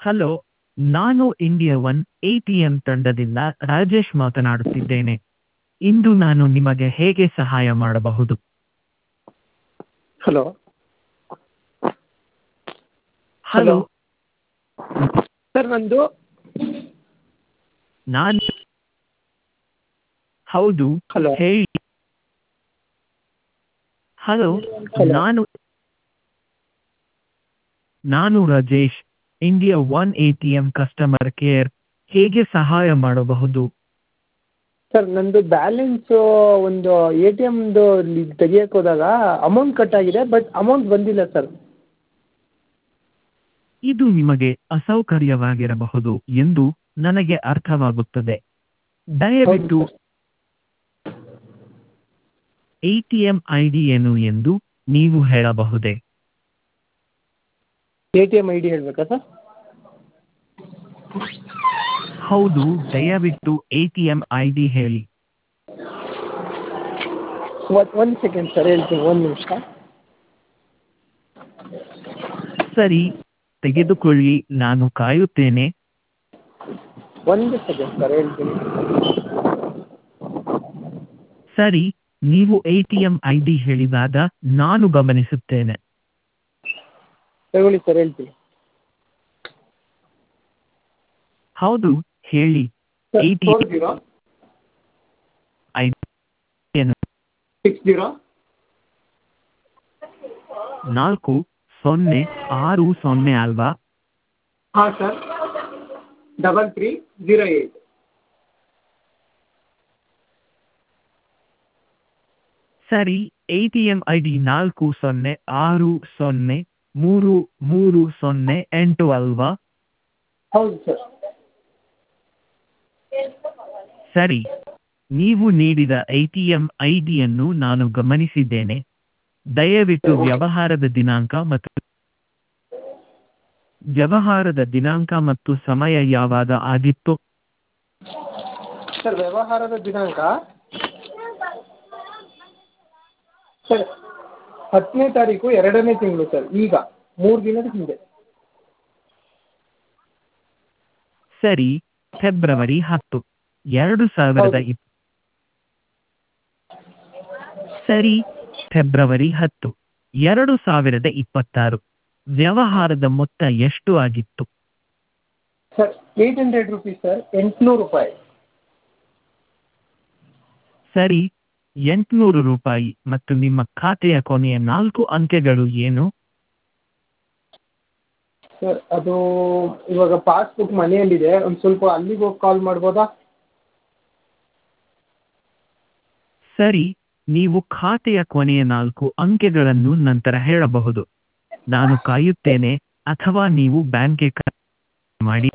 Hello ನಾನು India one A T M ತಂಡದಿಂದ ರಾಜೇಶ್ ಮಾತನಾಡುತ್ತಿದ್ದೇನೆ ಇಂದು ನಾನು ನಿಮಗೆ ಹೇಗೆ ಸಹಾಯ ಮಾಡಬಹುದು ಹಲೋ ಹಲೋ ಸರ್ ನಂದು ನಾನು ಹೌದು ಹಲೋ ಹೇಳಿ ಹಲೋ ಹಲೋ. ನಾನು ನಾನು Rajesh India one A T M customer care ಹೇಗೆ ಸಹಾಯ ಮಾಡಬಹುದು ಸರ್ ನಂದು ಬ್ಯಾಲೆನ್ಸು ಒಂದು ಎ ಟಿ ಎಮ್ದು ತೆಗಿಯಕ್ಕೆ ಹೋದಾಗ ಅಮೌಂಟ್ ಕಟ್ ಆಗಿದೆ ಬಟ್ ಅಮೌಂಟ್ ಬಂದಿಲ್ಲ ಸರ್ ಇದು ನಿಮಗೆ ಅಸೌಕರ್ಯವಾಗಿರಬಹುದು ಎಂದು ನನಗೆ ಅರ್ಥವಾಗುತ್ತದೆ ದಯವಿಟ್ಟು ಎಟಿಎಂ ಐ ಡಿ ಏನು ಎಂದು ನೀವು ಹೇಳಬಹುದೇ A T M I D ಹೇಳಬೇಕಾ ಸರ್ ಹೌದು ದಯವಿಟ್ಟು ಎಟಿಎಂ ಐ ಡಿ ಹೇಳಿ ಒಂದು ಒಂದು ಸೆಕೆಂಡ್ ಸರ್ ಹೇಳ್ತೀನಿ ಒಂದು ನಿಮಿಷ ಸರಿ ತೆಗೆದುಕೊಳ್ಳಿ ನಾನು ಕಾಯುತ್ತೇನೆ ಒಂದು ಸೆಕೆಂಡ್ ಸರ್ ಹೇಳ್ತೀನಿ ಸರಿ ನೀವು ಎಟಿಎಂ ಐ ಡಿ ಹೇಳಿದಾಗ ನಾನು ಗಮನಿಸುತ್ತೇನೆ ತಗೊಳ್ಳಿ ಸರ್ ಹೇಳ್ತೀನಿ ಹೌದು ಹೇಳಿ ಸರ್ ATM ಫೋರ್ ಜೀರೋ ಐ ಏನು ಸಿಕ್ಸ್ ಜೀರೋ ನಾಲ್ಕು ಸೊನ್ನೆ ಆರು ಸೊನ್ನೆ ಅಲ್ವಾ ಹಾಂ sir double three zero eight ಸರಿ ಎಟಿಎಂ ಐ ಡಿ ನಾಲ್ಕು ಸೊನ್ನೆ ಆರು ಸೊನ್ನೆ ಮೂರು ಮೂರು ಸೊನ್ನೆ ಎಂಟು ಅಲ್ವಾ ಹೌದು ಸರ್ ಸರಿ ನೀವು ನೀಡಿದ ಎಟಿಎಂ ಐ ಡಿಯನ್ನು ನಾನು ಗಮನಿಸಿದ್ದೇನೆ ದಯವಿಟ್ಟು ವ್ಯವಹಾರದ ದಿನಾಂಕ ಮತ್ತು ವ್ಯವಹಾರದ ದಿನಾಂಕ ಮತ್ತು ಸಮಯ ಯಾವಾಗ ಆಗಿತ್ತು ಸರ್ ವ್ಯವಹಾರದ ದಿನಾಂಕ ಸರ್ ಹತ್ತನೇ ತಾರೀಕು ಎರಡನೇ ತಿಂಗಳು ಸರ್ ಈಗ ಮೂರು ದಿನದ ಹಿಂದೆ ಸರಿ ಫೆಬ್ರವರಿ ಹತ್ತು ಎರಡು ಸಾವಿರದ ಇಪ್ ಸರಿ ಫೆಬ್ರವರಿ ಹತ್ತು ಎರಡು ಸಾವಿರದ ಇಪ್ಪತ್ತಾರು ವ್ಯವಹಾರದ ಮೊತ್ತ ಎಷ್ಟು ಆಗಿತ್ತು sir eight hundred rupees sir ಎಂಟುನೂರು ರೂಪಾಯಿ ಸರಿ ಎಂಟುನೂರು ರೂಪಾಯಿ ಮತ್ತು ನಿಮ್ಮ ಖಾತೆಯ ಕೊನೆಯ ನಾಲ್ಕು ಅಂಕೆಗಳು ಏನು ಸರ್ ಅದು ಇವಾಗ ಪಾಸ್ಬುಕ್ ಮನೆಯಲ್ಲಿದೆ ಒಂದು ಸ್ವಲ್ಪ ಅಲ್ಲಿಗೆ ಹೋಗಿ ಕಾಲ್ ಮಾಡ್ಬೋದಾ ಸರಿ ನೀವು ಖಾತೆಯ ಕೊನೆಯ ನಾಲ್ಕು ಅಂಕೆಗಳನ್ನು ನಂತರ ಹೇಳಬಹುದು ನಾನು ಕಾಯುತ್ತೇನೆ ಅಥವಾ ನೀವು ಬ್ಯಾಂಕ್ಗೆ ಕರೆ ಮಾಡಿ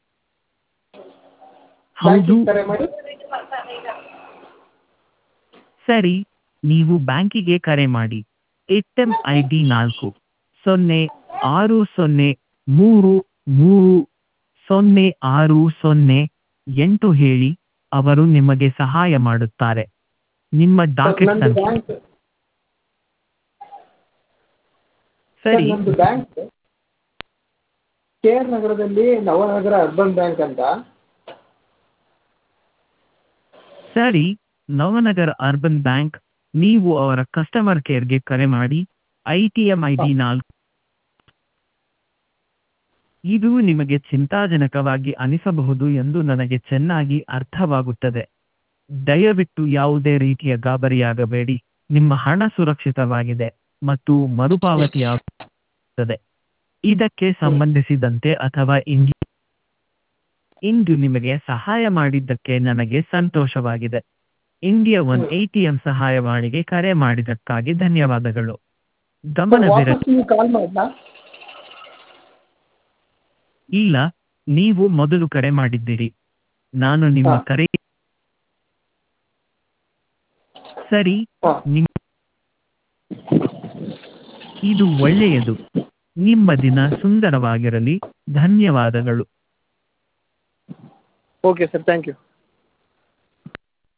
ಹೌದು ಬ್ಯಾಂಕಿಗೆ ಕರೆ ಮಾಡಿ ಸರಿ ನೀವು ಬ್ಯಾಂಕಿಗೆ ಕರೆ ಮಾಡಿ ಎಟಿಎಂ ಐ ಡಿ ನಾಲ್ಕು ಸೊನ್ನೆ ಆರು ಸೊನ್ನೆ ಮೂರು ಮೂರು ಸೊನ್ನೆ ಆರು ಸೊನ್ನೆ ಎಂಟು ಹೇಳಿ ಅವರು ನಿಮಗೆ ಸಹಾಯ ಮಾಡುತ್ತಾರೆ ನಿಮ್ಮ ಸರ್ ಡಾಕೆಟ್ ನಂದು ಸಂಖ್ಯೆ ಬ್ಯಾಂಕ್ ಸರ್ ಸರಿ ನಮ್ಮದು ಬ್ಯಾಂಕ್ ಕೆ ಆರ್ ನಗರದಲ್ಲಿ ನವನಗರ ಅರ್ಬನ್ ಬ್ಯಾಂಕ್ ಅಂತ ಸರಿ ನವನಗರ ಅರ್ಬನ್ ಬ್ಯಾಂಕ್ ನೀವು ಅವರ ಕಸ್ಟಮರ್ ಕೇರ್ಗೆ ಕರೆ ಮಾಡಿ A T M I D ನಾಲ್ಕು ಇದು ನಿಮಗೆ ಚಿಂತಾಜನಕವಾಗಿ ಅನಿಸಬಹುದು ಎಂದು ನನಗೆ ಚೆನ್ನಾಗಿ ಅರ್ಥವಾಗುತ್ತದೆ ದಯವಿಟ್ಟು ಯಾವುದೇ ರೀತಿಯ ಗಾಬರಿಯಾಗಬೇಡಿ ನಿಮ್ಮ ಹಣ ಸುರಕ್ಷಿತವಾಗಿದೆ ಮತ್ತು ಮರುಪಾವತಿಯಾಗುತ್ತದೆ ಇದಕ್ಕೆ ಸಂಬಂಧಿಸಿದಂತೆ ಅಥವಾ ಇಂದು ಇಂದು ನಿಮಗೆ ಸಹಾಯ ಮಾಡಿದ್ದಕ್ಕೆ ನನಗೆ ಸಂತೋಷವಾಗಿದೆ ಇಂಡಿಯಾ ಒನ್ ಎಟಿಎಂ ಸಹಾಯವಾಣಿಗೆ ಕರೆ ಮಾಡಿದ್ದಕ್ಕಾಗಿ ಧನ್ಯವಾದಗಳು ಸರ್ ಗಮನವಿರ ವಾಪಸ್ ನೀವು ಕಾಲ್ ಮಾಡಲಾ ಇಲ್ಲ ನೀವು ಮೊದಲು ಕರೆ ಮಾಡಿದ್ದೀರಿ ನಾನು ನಿಮ್ಮ ಹಾ. ಕರೆ ಸರಿ ಹಾಂ ನಿಮ್ ಇದು ಒಳ್ಳೆಯದು ನಿಮ್ಮ ದಿನ ಸುಂದರವಾಗಿರಲಿ ಧನ್ಯವಾದಗಳು ಓಕೆ ಸರ್ ಥ್ಯಾಂಕ್ ಯು